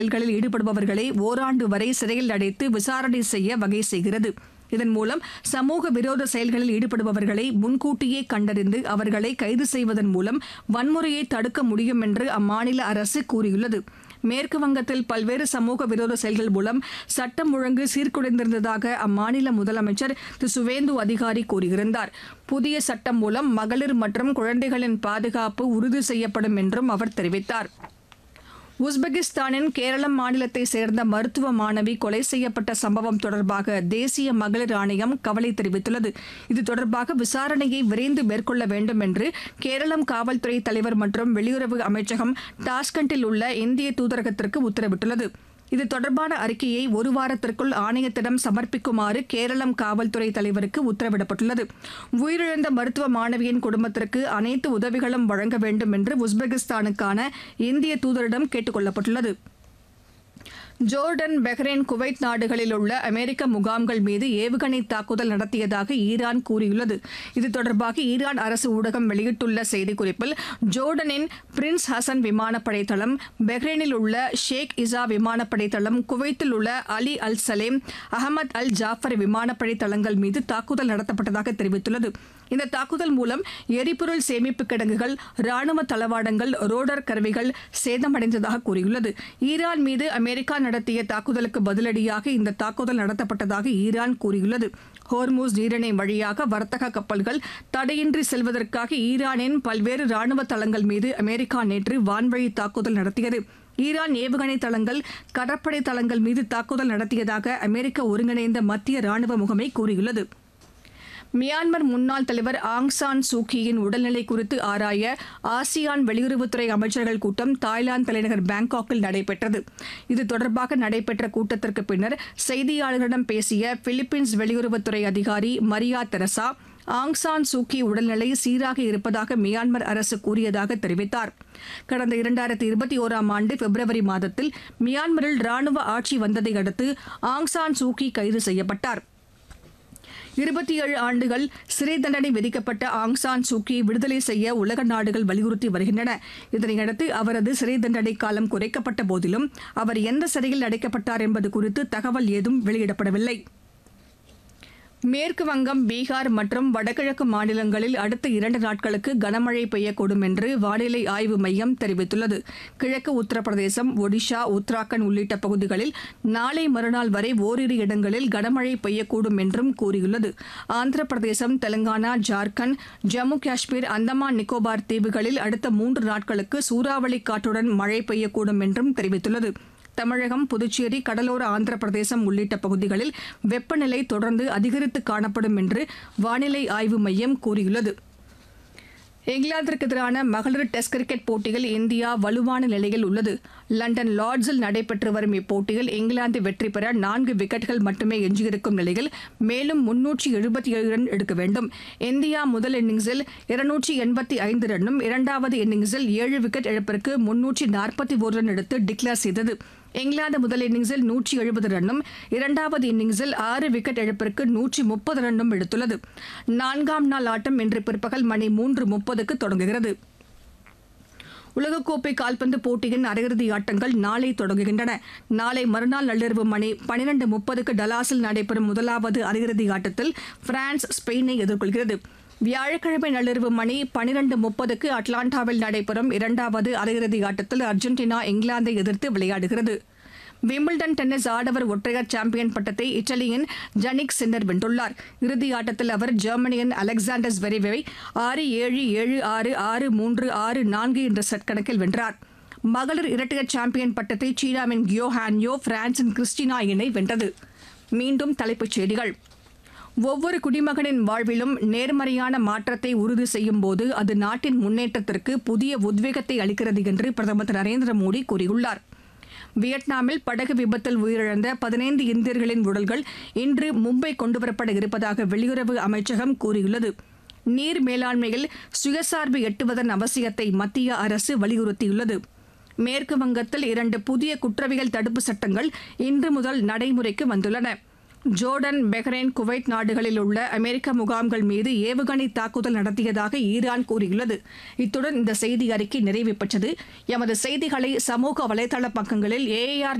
செயல்களில் ஈடுபடுபவர்களை ஓராண்டு வரை சிறையில் அடைத்து விசாரணை செய்ய வகை செய்கிறது இதன் மூலம் சமூக விரோத செயல்களில் ஈடுபடுபவர்களை முன்கூட்டியே கண்டறிந்து அவர்களை கைது செய்வதன் மூலம் வன்முறையை தடுக்க முடியும் என்று அம்மாநில அரசு கூறியுள்ளது மேற்கு வங்கத்தில் பல்வேறு சமூக விரோத செயல்கள் மூலம் சட்டம் ஒழுங்கு சீர்குலைந்திருந்ததாக அம்மாநில முதலமைச்சர் திரு சுவேந்து அதிகாரி கூறியிருந்தார் புதிய சட்டம் மூலம் மகளிர் மற்றும் குழந்தைகளின் பாதுகாப்பு உறுதி செய்யப்படும் என்றும் அவர் தெரிவித்தார் உஸ்பெகிஸ்தானின் கேரளம் மாநிலத்தை சேர்ந்த மருத்துவ மாணவி கொலை செய்யப்பட்ட சம்பவம் தொடர்பாக தேசிய மகளிர் ஆணையம் கவலை தெரிவித்துள்ளது இது தொடர்பாக விசாரணையை விரைந்து மேற்கொள்ள வேண்டும் என்று கேரளம் காவல்துறை தலைவர் மற்றும் வெளியுறவு அமைச்சகம் டாஸ்கண்டில் உள்ள இந்திய தூதரகத்திற்கு உத்தரவிட்டுள்ளது இது தொடர்பான அறிக்கையை ஒரு வாரத்திற்குள் ஆணையத்திடம் சமர்ப்பிக்குமாறு கேரளம் காவல்துறை தலைவருக்கு உத்தரவிடப்பட்டுள்ளது உயிரிழந்த மருத்துவ மாணவியின் குடும்பத்திற்கு அனைத்து உதவிகளும் வழங்க வேண்டும் என்று உஸ்பெகிஸ்தானுக்கான இந்திய தூதரிடம் கேட்டுக் கொள்ளப்பட்டுள்ளது ஜோர்டன் பஹ்ரைன் குவைத் நாடுகளில் உள்ள அமெரிக்க முகாம்கள் மீது ஏவுகணை தாக்குதல் நடத்தியதாக ஈரான் கூறியுள்ளது இது தொடர்பாக ஈரான் அரசு ஊடகம் வெளியிட்டுள்ள செய்திக்குறிப்பில் ஜோர்டனின் பிரின்ஸ் ஹசன் விமானப்படை தளம் பஹ்ரைனில் உள்ள ஷேக் இசா விமானப்படை தளம் குவைத்தில் உள்ள Ali Al Salem Ahmad Al Jaber விமானப்படை தளங்கள் மீது தாக்குதல் நடத்தப்பட்டதாக தெரிவித்துள்ளது இந்த தாக்குதல் மூலம் எரிபொருள் சேமிப்பு கிடங்குகள் ராணுவ தளவாடங்கள் ரோடர் கருவிகள் சேதமடைந்ததாக கூறியுள்ளது ஈரான் மீது அமெரிக்கா நடத்திய தாக்குதலுக்கு பதிலடியாக இந்த தாக்குதல் நடத்தப்பட்டதாக ஈரான் கூறியுள்ளது ஹோர்மூஸ் நீரிணை வழியாக வர்த்தக கப்பல்கள் தடையின்றி செல்வதற்காக ஈரானின் பல்வேறு ராணுவ தளங்கள் மீது அமெரிக்கா நேற்று வான்வழி தாக்குதல் நடத்தியது ஈரான் ஏவுகணை தளங்கள் கடற்படை தளங்கள் மீது தாக்குதல் நடத்தியதாக அமெரிக்க ஒருங்கிணைந்த மத்திய ராணுவ முகமை கூறியுள்ளது மியான்மர் முன்னாள் தலைவர் ஆங் சான் சூகியின் உடல்நிலை குறித்து ஆராய ஆசியான் வெளியுறவுத்துறை அமைச்சர்கள் கூட்டம் தாய்லாந்து தலைநகர் பாங்காக்கில் நடைபெற்றது இது தொடர்பாக நடைபெற்ற கூட்டத்திற்கு பின்னர் செய்தியாளர்களிடம் பேசிய பிலிப்பீன்ஸ் வெளியுறவுத்துறை அதிகாரி Maria Teresa Aung San Suu உடல்நிலை சீராக இருப்பதாக மியான்மர் அரசு கூறியதாக தெரிவித்தார் கடந்த இரண்டாயிரத்தி இருபத்தி ஓராம் ஆண்டு பிப்ரவரி மாதத்தில் மியான்மரில் ராணுவ ஆட்சி வந்ததை அடுத்து ஆங் சான் சூகி கைது செய்யப்பட்டார் இருபத்தி ஏழு ஆண்டுகள் சிறை தண்டனை விதிக்கப்பட்ட ஆங் சான் சூக்கி விடுதலை செய்ய உலக நாடுகள் வலியுறுத்தி வருகின்றன இதனையடுத்து அவரது சிறை தண்டனை காலம் குறைக்கப்பட்ட போதிலும் அவர் எந்த சிறையில் அடைக்கப்பட்டார் என்பது குறித்து தகவல் ஏதும் வெளியிடப்படவில்லை மேற்கு வங்கம் பீகார் மற்றும் வடகிழக்கு மாநிலங்களில் அடுத்த இரண்டு நாட்களுக்கு கனமழை பெய்யக்கூடும் என்று வானிலை ஆய்வு மையம் தெரிவித்துள்ளது கிழக்கு உத்தரப்பிரதேசம் ஒடிஷா உத்தராகண்ட் உள்ளிட்ட பகுதிகளில் நாளை மறுநாள் வரை ஓரிரு இடங்களில் கனமழை பெய்யக்கூடும் என்றும் கூறியுள்ளது ஆந்திர பிரதேசம் தெலங்கானா ஜார்க்கண்ட் ஜம்மு காஷ்மீர் அந்தமான் நிக்கோபார் தீவுகளில் அடுத்த மூன்று நாட்களுக்கு சூறாவளி காற்றுடன் மழை பெய்யக்கூடும் என்றும் தெரிவித்துள்ளது தமிழகம் புதுச்சேரி கடலோர ஆந்திர பிரதேசம் உள்ளிட்ட பகுதிகளில் வெப்பநிலை தொடர்ந்து அதிகரித்து காணப்படும் என்று வானிலை ஆய்வு மையம் கூறியுள்ளது இங்கிலாந்திற்கு எதிரான மகளிர் டெஸ்ட் கிரிக்கெட் போட்டியில் இந்தியா வலுவான நிலையில் உள்ளது லண்டன் லார்ட்ஸில் நடைபெற்று வரும் இப்போட்டியில் இங்கிலாந்து வெற்றி பெற நான்கு விக்கெட்டுகள் மட்டுமே எஞ்சியிருக்கும் நிலையில் மேலும் முன்னூற்றி எழுபத்தி ஏழு ரன் எடுக்க வேண்டும் இந்தியா முதல் இன்னிங்ஸில் இருநூற்றி எண்பத்தி ஐந்து ரன்னும் இரண்டாவது இன்னிங்ஸில் ஏழு விக்கெட் இழப்பிற்கு முன்னூற்றி நாற்பத்தி ஒரு ரன் எடுத்து டிக்ளேர் செய்தது இங்கிலாந்து முதல் இன்னிங்ஸில் நூற்றி எழுபது ரன்னும் இரண்டாவது இன்னிங்ஸில் ஆறு விக்கெட் இழப்பிற்கு நூற்றி முப்பது ரன்னும் எடுத்துள்ளது நான்காம் நாள் ஆட்டம் இன்று பிற்பகல் மணி மூன்று முப்பதுக்கு தொடங்குகிறது உலகக்கோப்பை கால்பந்து போட்டியின் அரையிறுதி ஆட்டங்கள் நாளை தொடங்குகின்றன நாளை மறுநாள் நள்ளிரவு மணி பனிரெண்டு முப்பதுக்கு டலாஸில் நடைபெறும் முதலாவது அரையிறுதி ஆட்டத்தில் பிரான்ஸ் ஸ்பெயினை எதிர்கொள்கிறது வியாழக்கிழமை நள்ளிரவு மணி பனிரெண்டு முப்பதுக்கு அட்லாண்டாவில் நடைபெறும் இரண்டாவது அரையிறுதி ஆட்டத்தில் அர்ஜென்டினா இங்கிலாந்தை எதிர்த்து விளையாடுகிறது விம்பிள்டன் டென்னிஸ் ஆடவர் ஒற்றையர் சாம்பியன் பட்டத்தை இத்தாலியின் ஜனிக் சின்னர் வென்றுள்ளார் இறுதி ஆட்டத்தில் அவர் ஜெர்மனியின் அலெக்சாண்டர் வெரிவை ஆறு ஏழு ஏழு ஆறு ஆறு மூன்று ஆறு நான்கு என்ற செட் கணக்கில் வென்றார் மகளிர் இரட்டையர் சாம்பியன் பட்டத்தை சீனாவின் கியோ ஹான்யோ பிரான்சின் கிறிஸ்டினா இணை வென்றது மீண்டும் தலைப்புச் செய்திகள் ஒவ்வொரு குடிமகனின் வாழ்விலும் நேர்மறையான மாற்றத்தை உறுதி செய்யும் போது அது நாட்டின் முன்னேற்றத்திற்கு புதிய உத்வேகத்தை அளிக்கிறது என்று பிரதமர் திரு நரேந்திர மோடி கூறியுள்ளார் வியட்நாமில் படகு விபத்தில் உயிரிழந்த பதினைந்து இந்தியர்களின் உடல்கள் இன்று மும்பை கொண்டுவரப்பட இருப்பதாக வெளியுறவு அமைச்சகம் கூறியுள்ளது நீர் மேலாண்மையில் சுயசார்பு எட்டுவதன் அவசியத்தை மத்திய அரசு வலியுறுத்தியுள்ளது மேற்கு வங்கத்தில் இரண்டு புதிய குற்றவியல் தடுப்பு சட்டங்கள் இன்று முதல் நடைமுறைக்கு வந்துள்ளன ஜோர்டன் பஹ்ரைன் குவைத் நாடுகளில் உள்ள அமெரிக்க முகாம்கள் மீது ஏவுகணை தாக்குதல் நடத்தியதாக ஈரான் கூறியுள்ளது இத்துடன் இந்த செய்தி அறிக்கை நிறைவு பெற்றது எமது செய்திகளை சமூக வலைதள பக்கங்களில் ஏஆர்